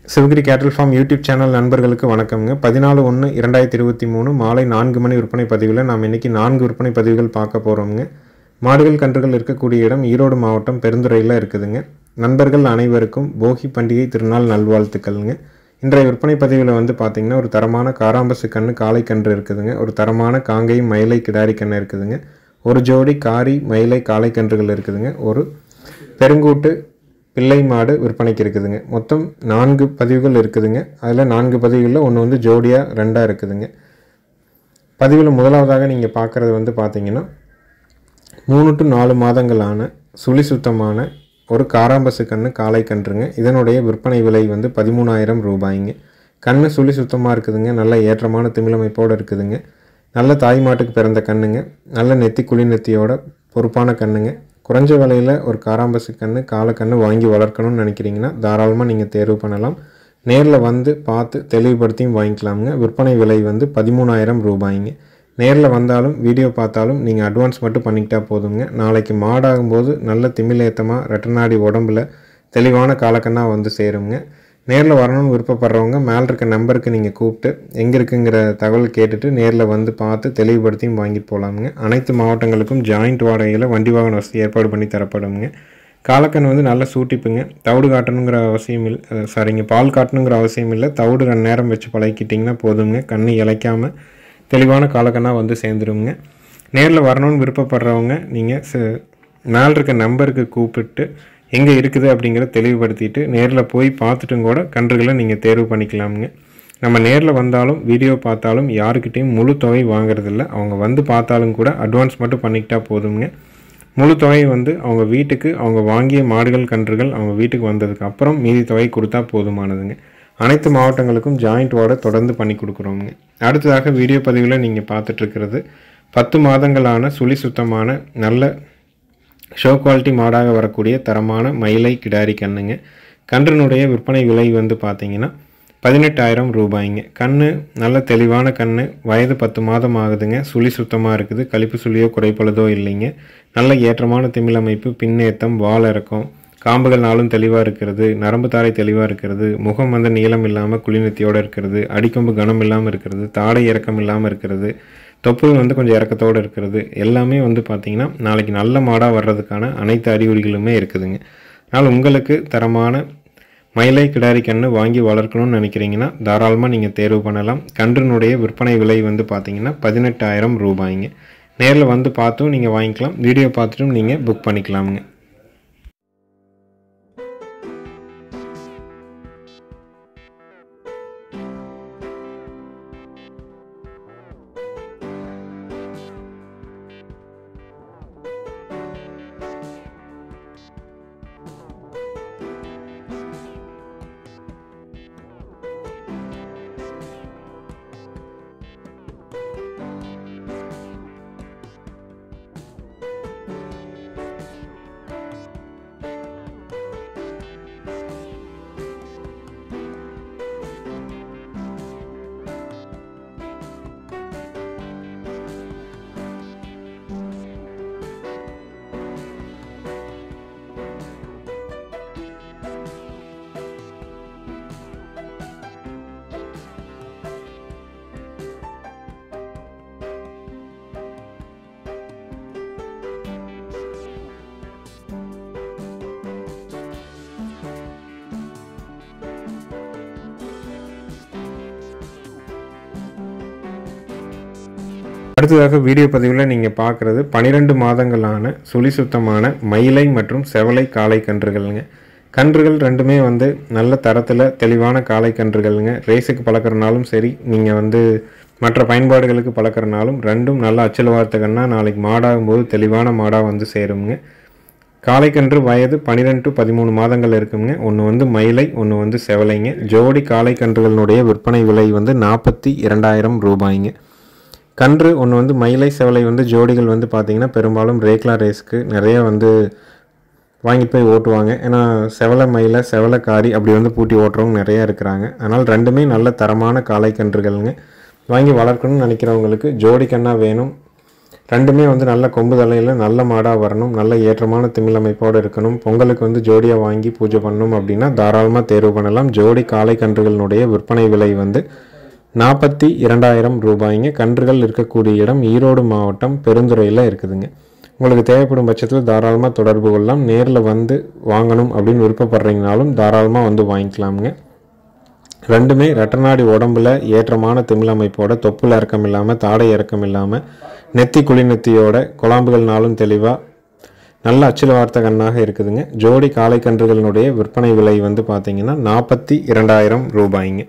சிவகிரி கேட்டல் form YouTube channel நண்பர்களுக்கு வணக்கம்ங்க பதினாலு ஒன்று இரண்டாயிரத்தி இருபத்தி மூணு மாலை நான்கு மணி விற்பனை பதிவில் நாம் இன்றைக்கி நான்கு விற்பனை பதிவுகள் பார்க்க போகிறோம்ங்க மாடுகள் கன்றுகள் இருக்கக்கூடிய இடம் ஈரோடு மாவட்டம் பெருந்துறையில் இருக்குதுங்க நண்பர்கள் அனைவருக்கும் போகி பண்டிகை திருநாள் நல்வாழ்த்துக்கள்ங்க இன்றைய விற்பனை பதிவில் வந்து பார்த்திங்கன்னா ஒரு தரமான காராம்பசு கன்று காளை கன்று இருக்குதுங்க ஒரு தரமான காங்கை மயிலை கிடாரி கன்று இருக்குதுங்க ஒரு ஜோடி காரி மயிலை காளை கன்றுகள் இருக்குதுங்க ஒரு பெருங்கூட்டு பிள்ளை மாடு விற்பனைக்கு இருக்குதுங்க மொத்தம் நான்கு பதிவுகள் இருக்குதுங்க அதில் நான்கு பதிவுகளில் ஒன்று வந்து ஜோடியாக ரெண்டாக இருக்குதுங்க பதிவில் முதலாவதாக நீங்கள் பார்க்குறது வந்து பார்த்தீங்கன்னா மூணு டு நாலு மாதங்களான சுழி சுத்தமான ஒரு காராம்பசு கன்று காளை கன்றுங்க இதனுடைய விற்பனை விலை வந்து பதிமூணாயிரம் ரூபாய்ங்க கண்ணு சுழி சுத்தமாக இருக்குதுங்க நல்ல ஏற்றமான திமிழமைப்போடு இருக்குதுங்க நல்ல தாய் மாட்டுக்கு பிறந்த கண்ணுங்க நல்ல நெத்தி குழி நெத்தியோட பொறுப்பான கண்ணுங்க குறைஞ்ச விலையில் ஒரு காராம்பசு கன்று காலக்கன்று வாங்கி வளர்க்கணும்னு நினைக்கிறீங்கன்னா தாராளமாக நீங்கள் தேர்வு பண்ணலாம் நேரில் வந்து பார்த்து தெளிவுபடுத்தியும் வாங்கிக்கலாமுங்க விற்பனை விலை வந்து பதிமூணாயிரம் ரூபாய்ங்க நேரில் வந்தாலும் வீடியோ பார்த்தாலும் நீங்கள் அட்வான்ஸ் மட்டும் பண்ணிக்கிட்டா போதுங்க நாளைக்கு மாடாகும்போது நல்ல திமிலேத்தமாக ரெட்டநாடி உடம்புல தெளிவான காலக்கண்ணாக வந்து சேருங்க நேரில் வரணும்னு விருப்பப்படுறவங்க மேலே இருக்க நம்பருக்கு நீங்கள் கூப்பிட்டு எங்கே இருக்குங்கிற தகவல் கேட்டுட்டு நேரில் வந்து பார்த்து தெளிவுபடுத்தியும் வாங்கிட்டு போகலாமுங்க அனைத்து மாவட்டங்களுக்கும் ஜாயிண்ட் வாடகையில் வண்டி வாகன வசதி ஏற்பாடு பண்ணி தரப்படுங்க காலக்கண் வந்து நல்ல சூட்டிப்புங்க தவிடு காட்டணுங்கிற அவசியம் இல்லை சாரிங்க பால் காட்டணுங்கிற அவசியம் இல்லை தவிடு ரெண்டு நேரம் வச்சு பழகிக்கிட்டிங்கன்னா போதுங்க கண்ணு இழைக்காமல் தெளிவான காலக்கண்ணாக வந்து சேர்ந்துருங்க நேரில் வரணும்னு விருப்பப்படுறவங்க நீங்கள் ச மேலே இருக்க நம்பருக்கு கூப்பிட்டு எங்கே இருக்குது அப்படிங்கிறத தெளிவுபடுத்திட்டு நேரில் போய் பார்த்துட்டும் கூட கன்றுகளை நீங்கள் தேர்வு பண்ணிக்கலாமுங்க நம்ம நேரில் வந்தாலும் வீடியோ பார்த்தாலும் யாருக்கிட்டேயும் முழு தொகை வாங்குறதில்ல அவங்க வந்து பார்த்தாலும் கூட அட்வான்ஸ் மட்டும் பண்ணிக்கிட்டா போதுங்க முழு தொகை வந்து அவங்க வீட்டுக்கு அவங்க வாங்கிய மாடுகள் கன்றுகள் அவங்க வீட்டுக்கு வந்ததுக்கு அப்புறம் மீதி தொகை கொடுத்தா போதுமானதுங்க அனைத்து மாவட்டங்களுக்கும் ஜாயிண்ட் வார்டை தொடர்ந்து பண்ணி கொடுக்குறோங்க அடுத்ததாக வீடியோ பதிவில் நீங்கள் பார்த்துட்ருக்கிறது பத்து மாதங்களான சுழி சுத்தமான நல்ல ஷோ குவாலிட்டி மாடாக வரக்கூடிய தரமான மயிலை கிடாரி கண்ணுங்க கன்றினுடைய விற்பனை விலை வந்து பார்த்தீங்கன்னா பதினெட்டாயிரம் ரூபாய்ங்க கண்ணு நல்ல தெளிவான கண்ணு வயது பத்து மாதம் ஆகுதுங்க சுழி சுத்தமாக இருக்குது கழிப்பு சுழியோ குறைப்பழுதோ இல்லைங்க நல்ல ஏற்றமான திமிழமைப்பு பின்னேத்தம் வால் இறக்கம் காம்புகள் நாளும் தெளிவாக இருக்கிறது நரம்பு தாரை தெளிவாக இருக்கிறது முகம் வந்து நீளம் இல்லாமல் குளிநத்தியோடு இருக்கிறது அடிக்கொம்பு கனம் இல்லாமல் இருக்கிறது தாடை இறக்கம் இல்லாமல் இருக்கிறது தொப்பு வந்து கொஞ்சம் இறக்கத்தோடு இருக்கிறது எல்லாமே வந்து பார்த்திங்கன்னா நாளைக்கு நல்ல மாடாக வர்றதுக்கான அனைத்து அறிகுறிகளுமே இருக்குதுங்க அதனால் உங்களுக்கு தரமான மயிலை கிடாரி கன்று வாங்கி வளர்க்கணும்னு நினைக்கிறீங்கன்னா தாராளமாக நீங்கள் தேர்வு பண்ணலாம் கன்றினுடைய விற்பனை விலை வந்து பார்த்திங்கன்னா பதினெட்டாயிரம் ரூபாய்ங்க நேரில் வந்து பார்த்தும் நீங்கள் வாங்கிக்கலாம் வீடியோ பார்த்துட்டும் நீங்கள் புக் பண்ணிக்கலாமுங்க அடுத்ததாக வீடியோ பதிவில் நீங்கள் பார்க்குறது பன்னிரெண்டு மாதங்களான சுழி சுத்தமான மயிலை மற்றும் செவலை காளை கன்றுகள்ங்க கன்றுகள் ரெண்டுமே வந்து நல்ல தரத்தில் தெளிவான காளை கன்றுகள்ங்க ரேஸுக்கு பழக்கிறனாலும் சரி நீங்கள் வந்து மற்ற பயன்பாடுகளுக்கு பழக்கிறனாலும் ரெண்டும் நல்ல அச்சல் வார்த்தை கண்ணா நாளைக்கு மாடாகும்போது தெளிவான மாடாக வந்து சேருங்க காளைக்கன்று வயது பன்னிரெண்டு டு பதிமூணு மாதங்கள் இருக்குங்க ஒன்று வந்து மயிலை ஒன்று வந்து செவலைங்க ஜோடி காளைக்கன்றுகளினுடைய விற்பனை விலை வந்து நாற்பத்தி இரண்டாயிரம் ரூபாய்ங்க கன்று ஒன்று வந்து மயிலை செவலை வந்து ஜோடிகள் வந்து பார்த்திங்கன்னா பெரும்பாலும் ரேக்லா ரேஸ்க்கு நிறைய வந்து வாங்கிட்டு போய் ஓட்டுவாங்க ஏன்னா செவலை மயிலை செவலை காரி அப்படி வந்து பூட்டி ஓட்டுறவங்க நிறையா இருக்கிறாங்க அதனால் ரெண்டுமே நல்ல தரமான காளை கன்றுகள்ங்க வாங்கி வளர்க்கணும்னு நினைக்கிறவங்களுக்கு ஜோடி கண்ணா வேணும் ரெண்டுமே வந்து நல்ல கொம்பு தலையில் நல்ல மாடாக வரணும் நல்ல ஏற்றமான திமிழ் அமைப்போடு இருக்கணும் பொங்கலுக்கு வந்து ஜோடியாக வாங்கி பூஜை பண்ணணும் அப்படின்னா தாராளமாக தேர்வு பண்ணலாம் ஜோடி காளை கன்றுகளினுடைய விற்பனை விலை வந்து நாற்பத்தி இரண்டாயிரம் ரூபாய்ங்க கன்றுகள் இருக்கக்கூடிய இடம் ஈரோடு மாவட்டம் பெருந்துறையில் இருக்குதுங்க உங்களுக்கு தேவைப்படும் பட்சத்தில் தாராளமாக தொடர்பு கொள்ளலாம் நேரில் வந்து வாங்கணும் அப்படின்னு விருப்பப்படுறீங்கனாலும் தாராளமாக வந்து வாங்கிக்கலாமுங்க ரெண்டுமே ரெட்டநாடி உடம்புல ஏற்றமான திமிழ் அமைப்போட தொப்புல இறக்கம் இல்லாமல் தாடை இறக்கம் இல்லாமல் நெத்தி குழி நெத்தியோட குழாம்புகள் நாளும் தெளிவாக நல்ல அச்சில வார்த்த கண்ணாக இருக்குதுங்க ஜோடி காளை கன்றுகளினுடைய விற்பனை விலை வந்து பார்த்தீங்கன்னா நாற்பத்தி இரண்டாயிரம் ரூபாய்ங்க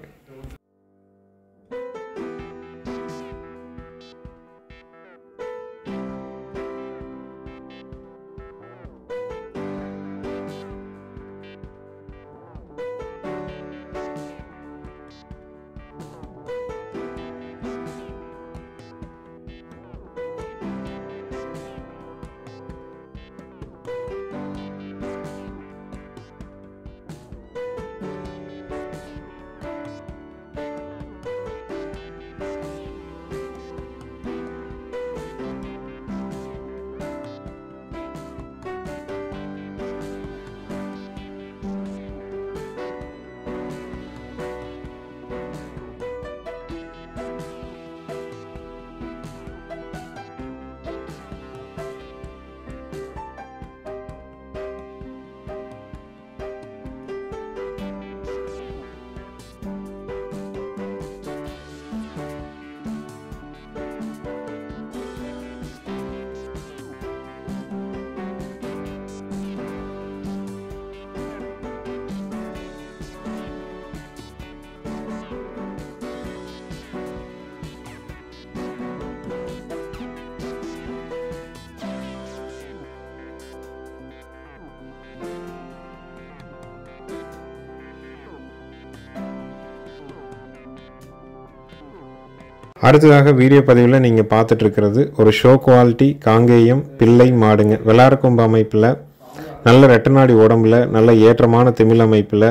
அடுத்ததாக வீடியோ பதிவில் நீங்கள் பார்த்துட்டு இருக்கிறது ஒரு ஷோ குவாலிட்டி காங்கேயம் பிள்ளை மாடுங்க வெள்ளாரக்கொம்பு அமைப்பில் நல்ல ரெட்டநாடி உடம்புல நல்ல ஏற்றமான திமிழ் அமைப்பில்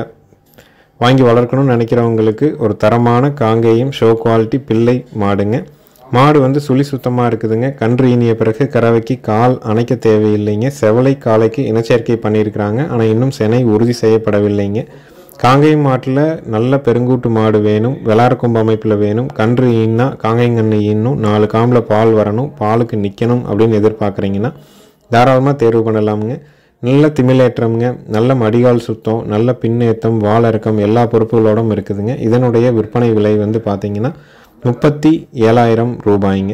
வாங்கி வளர்க்கணும்னு நினைக்கிறவங்களுக்கு ஒரு தரமான காங்கேயம் ஷோ குவாலிட்டி பிள்ளை மாடுங்க மாடு வந்து சுழி சுத்தமாக இருக்குதுங்க கன்று இனிய பிறகு கறவைக்கு கால் அணைக்க தேவையில்லைங்க செவலை காலைக்கு இனச்சேர்க்கை பண்ணியிருக்கிறாங்க ஆனால் இன்னும் செனை உறுதி செய்யப்படவில்லைங்க காங்கேயம் மாட்டில் நல்ல பெருங்கூட்டு மாடு வேணும் வெளாரக்கொம்பு அமைப்பில் வேணும் கன்று ஈன்னா காங்கேயங்கன்று ஈன்னும் நாலு காம்பில் பால் வரணும் பாலுக்கு நிற்கணும் அப்படின்னு எதிர்பார்க்குறீங்கன்னா தாராளமாக தேர்வு பண்ணலாமுங்க நல்ல திமிலேற்றம்ங்க நல்ல மடிகால் சுத்தம் நல்ல பின்னேத்தம் வாலிறக்கம் எல்லா பொறுப்புகளோடும் இருக்குதுங்க இதனுடைய விற்பனை விலை வந்து பார்த்தீங்கன்னா முப்பத்தி ஏழாயிரம் ரூபாய்ங்க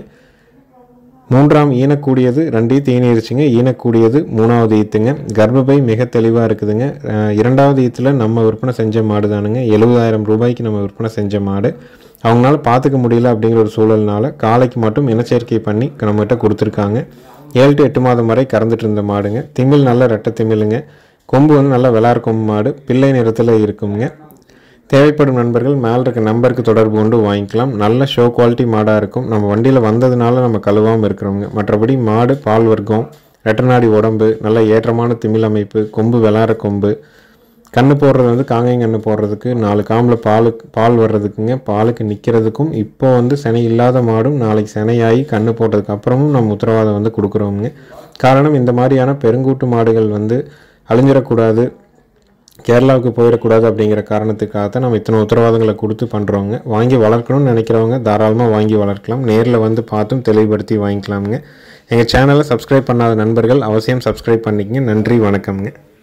மூன்றாம் ஈனக்கூடியது ரெண்டு ஈத்து ஈனிருச்சுங்க ஈனக்கூடியது மூணாவது ஈத்துங்க கர்ப்பப்பை மிக தெளிவாக இருக்குதுங்க அஹ் இரண்டாவது ஈத்தில் நம்ம விற்பனை செஞ்ச மாடு தானுங்க எழுபதாயிரம் ரூபாய்க்கு நம்ம விற்பனை செஞ்ச மாடு அவங்களால பார்த்துக்க முடியல அப்படிங்கிற ஒரு சூழல்னால காலைக்கு மட்டும் இனச்சேர்க்கை பண்ணி நம்மகிட்ட கொடுத்துருக்காங்க ஏழு டு எட்டு மாதம் வரை கறந்துட்டு இருந்த மாடுங்க திமிழ் நல்ல ரெட்டை திமிழுங்க கொம்பு வந்து நல்ல வெளார் கொம்பு மாடு பிள்ளை நிறத்தில் இருக்குங்க தேவைப்படும் நண்பர்கள் மேலே இருக்க நம்பருக்கு தொடர்பு கொண்டு வாங்கிக்கலாம் நல்ல ஷோ குவாலிட்டி மாடாக இருக்கும் நம்ம வண்டியில் வந்ததுனால நம்ம கழுவாமல் இருக்கிறோங்க மற்றபடி மாடு பால் வர்க்கம் ரெட்டநாடி உடம்பு நல்ல ஏற்றமான திமிழ் அமைப்பு கொம்பு வெளார கொம்பு கண்ணு போடுறது வந்து காங்காயம் கண்ணு போடுறதுக்கு நாலு காம்பில் பால் பால் வர்றதுக்குங்க பாலுக்கு நிற்கிறதுக்கும் இப்போ வந்து சினை இல்லாத மாடும் நாளைக்கு சினையாகி கண்ணு போட்டதுக்கு அப்புறமும் நம்ம உத்தரவாதம் வந்து கொடுக்குறோங்க காரணம் இந்த மாதிரியான பெருங்கூட்டு மாடுகள் வந்து அழிஞ்சிடக்கூடாது கேரளாவுக்கு போயிடக்கூடாது அப்படிங்கிற காரணத்துக்காக தான் நம்ம இத்தனை உத்தரவாதங்களை கொடுத்து பண்ணுறோங்க வாங்கி வளர்க்கணும்னு நினைக்கிறவங்க தாராளமாக வாங்கி வளர்க்கலாம் நேரில் வந்து பார்த்தும் தெளிவுபடுத்தி வாங்கிக்கலாமுங்க எங்கள் சேனலை சப்ஸ்கிரைப் பண்ணாத நண்பர்கள் அவசியம் சப்ஸ்கிரைப் பண்ணிக்கங்க நன்றி வணக்கம்ங்க